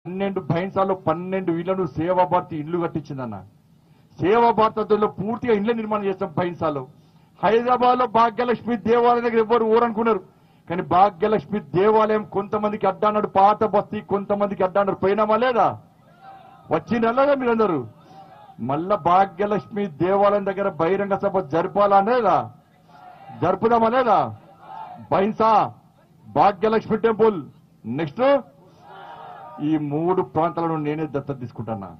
పన్నెండు భైన్సాల్లో పన్నెండు ఇళ్లను సేవా భారతి ఇల్లు కట్టించిందన్న సేవా భారతలో పూర్తిగా ఇళ్ల నిర్మాణం చేస్తాం భైన్సాలో హైదరాబాద్ లో భాగ్యలక్ష్మి దేవాలయం దగ్గర ఎవరు ఊరనుకున్నారు కానీ భాగ్యలక్ష్మి దేవాలయం కొంతమందికి అడ్డాన్నాడు పాత బస్తీ కొంతమందికి అడ్డాన్నాడు పోయినామా లేదా వచ్చిందా మీరందరూ మళ్ళా భాగ్యలక్ష్మి దేవాలయం దగ్గర బహిరంగ సభ జరపాలా లేదా జరుపుదామా లేదా బైన్సా భాగ్యలక్ష్మి టెంపుల్ నెక్స్ట్ ఈ మూడు ప్రాంతాలను నేనే దత్తత తీసుకుంటున్నా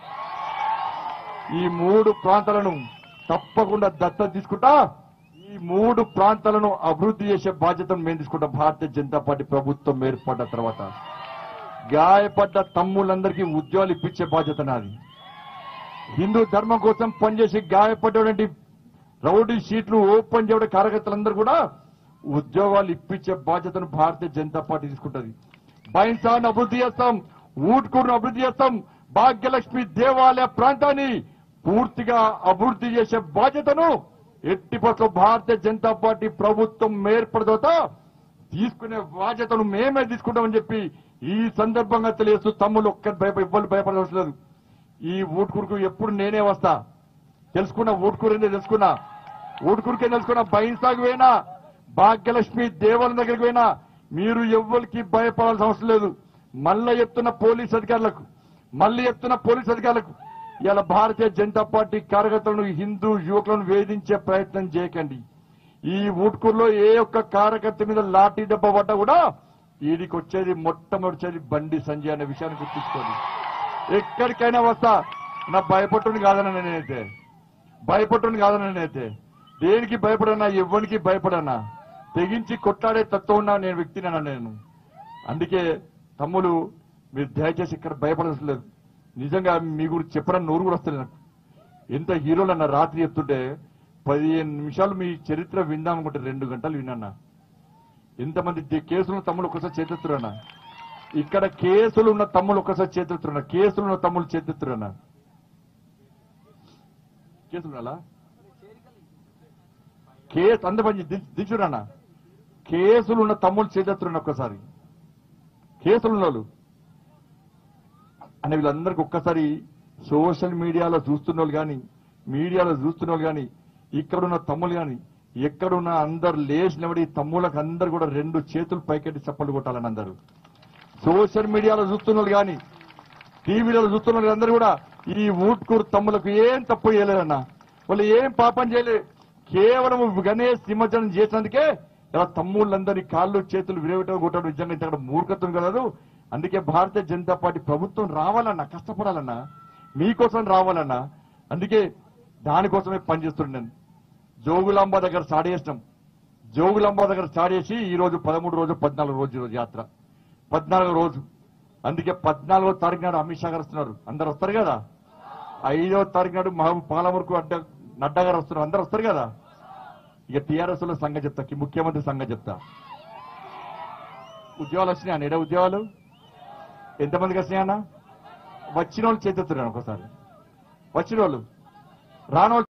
ఈ మూడు ప్రాంతాలను తప్పకుండా దత్తత తీసుకుంటా ఈ మూడు ప్రాంతాలను అభివృద్ధి చేసే బాధ్యతను మేము తీసుకుంటాం భారతీయ జనతా పార్టీ ప్రభుత్వం ఏర్పడ్డ తర్వాత గాయపడ్డ తమ్ముళ్ళందరికీ ఉద్యోగాలు ఇప్పించే బాధ్యత నాది హిందూ ధర్మం కోసం పనిచేసి గాయపడ్డటువంటి రౌడీ సీట్లు ఓపెన్ చేయడం కార్యకర్తలందరూ కూడా ఉద్యోగాలు ఇప్పించే బాధ్యతను భారతీయ జనతా పార్టీ తీసుకుంటది బైన్సాన్ అభివృద్ధి చేస్తాం ఊట్కూరును అభివృద్ధి చేస్తాం భాగ్యలక్ష్మి దేవాలయ ప్రాంతాన్ని పూర్తిగా అభివృద్ధి చేసే బాధ్యతను ఎట్టి పట్ల భారతీయ జనతా పార్టీ ప్రభుత్వం ఏర్పడదోత తీసుకునే బాధ్యతను మేమే తీసుకుంటామని చెప్పి ఈ సందర్భంగా తెలియస్తూ తమ్ముళ్ళు ఒక్క భయప ఇవ్వలు భయపడవలసిన లేదు ఈ ఊట్కూరుకు ఎప్పుడు నేనే వస్తా తెలుసుకున్నా ఊట్కూరు తెలుసుకున్నా ఊట్కూరుకే తెలుసుకున్నా బైన్సాగు పోయినా భాగ్యలక్ష్మి దేవాలయం దగ్గరికి పోయినా మీరు ఎవ్వరికి భయపడాల్సిన అవసరం లేదు మళ్ళీ చెప్తున్న పోలీస్ అధికారులకు మళ్ళీ చెప్తున్న పోలీస్ అధికారులకు ఇలా భారతీయ జనతా పార్టీ కార్యకర్తలను హిందూ యువకులను వేధించే ప్రయత్నం చేయకండి ఈ ఊట్కూరులో ఏ ఒక్క కార్యకర్త మీద లాఠీ దెబ్బ పడ్డా కూడా వీడికి వచ్చేది మొట్టమొదటి బండి సంజయ్ అనే విషయాన్ని గుర్తుంచుకోండి ఎక్కడికైనా వస్తా నా భయపట్టుని కాదన్నా నేనైతే భయపట్టుని కాదన్నా నేనైతే దేనికి భయపడన్నా ఎవ్వరికి భయపడన్నా తెగించి కొట్లాడే తత్వం ఉన్న నేను వ్యక్తినన్నా నేను అందుకే తమ్ముడు మీరు దయచేసి ఇక్కడ భయపడాల్సిన లేదు నిజంగా మీ గురించి చెప్పడం నోరు కూడా వస్తుంది నాకు ఎంత హీరోలు అన్న రాత్రి చెప్తుంటే పదిహేను నిమిషాలు మీ చరిత్ర విందాం అనుకుంటే రెండు గంటలు విన్నా ఎంతమంది ది- కేసులు ఉన్న తమ్ముడు ఒకసారి చేతెత్తురన్నా ఇక్కడ కేసులు ఉన్న తమ్ముడు ఒకసారి చేతెత్తురన్నా కేసులు ఉన్న తమ్ముడు చేతెత్తురన్నా కేసులు ఉన్నాలా కేసు అంత పని దించురన్నా కేసులు ఉన్న తమ్ముడు చేతెత్తురన్నా ఒక్కసారి కేసులు ఉన్న వాళ్ళు అని వీళ్ళందరికీ ఒక్కసారి సోషల్ మీడియాలో చూస్తున్న వాళ్ళు కానీ మీడియాలో చూస్తున్న వాళ్ళు కానీ ఇక్కడున్న తమ్ముళ్ళు కానీ ఎక్కడున్న అందరు లేచినబడి తమ్ముళ్ళకి అందరు కూడా రెండు చేతులు పైకెట్టి చప్పలు కొట్టాలని అందరూ సోషల్ మీడియాలో చూస్తున్న వాళ్ళు కానీ టీవీలో చూస్తున్న వాళ్ళు అందరూ కూడా ఈ ఊట్కూరు తమ్ములకు ఏం తప్పు చేయలేదన్న వాళ్ళు ఏం పాపం చేయలేదు కేవలం గణేష్ నిమజ్జనం చేసినందుకే ఇలా తమ్ముళ్ళందరి కాళ్ళు చేతులు విరవటం కొట్టడం నిజంగా ఇక్కడ మూర్ఖత్వం కలదు అందుకే భారతీయ జనతా పార్టీ ప్రభుత్వం రావాలన్నా కష్టపడాలన్నా మీకోసం రావాలన్నా అందుకే దానికోసమే పనిచేస్తున్నాను జోగులాంబ దగ్గర స్టార్ట్ చేసినాం జోగులాంబ దగ్గర స్టార్ట్ చేసి ఈ రోజు పదమూడు రోజు పద్నాలుగు రోజు ఈ రోజు యాత్ర పద్నాలుగు రోజు అందుకే పద్నాలుగో తారీఖు నాడు అమిత్ షా గారు వస్తున్నారు అందరు వస్తారు కదా ఐదో తారీఖు నాడు మహబూబ్ పాలమూరుకు అడ్డ నడ్డా గారు వస్తున్నారు అందరు వస్తారు కదా ఇక టీఆర్ఎస్ లో సంగతి చెప్తా కి ముఖ్యమంత్రి సంగతి చెప్తా ఉద్యోగాలు వచ్చినాయా నేడే ఉద్యోగాలు ఎంతమందికి వచ్చినాయన్నా వచ్చిన వాళ్ళు చేతున్నారు ఒకసారి వచ్చిన వాళ్ళు రాని వాళ్ళు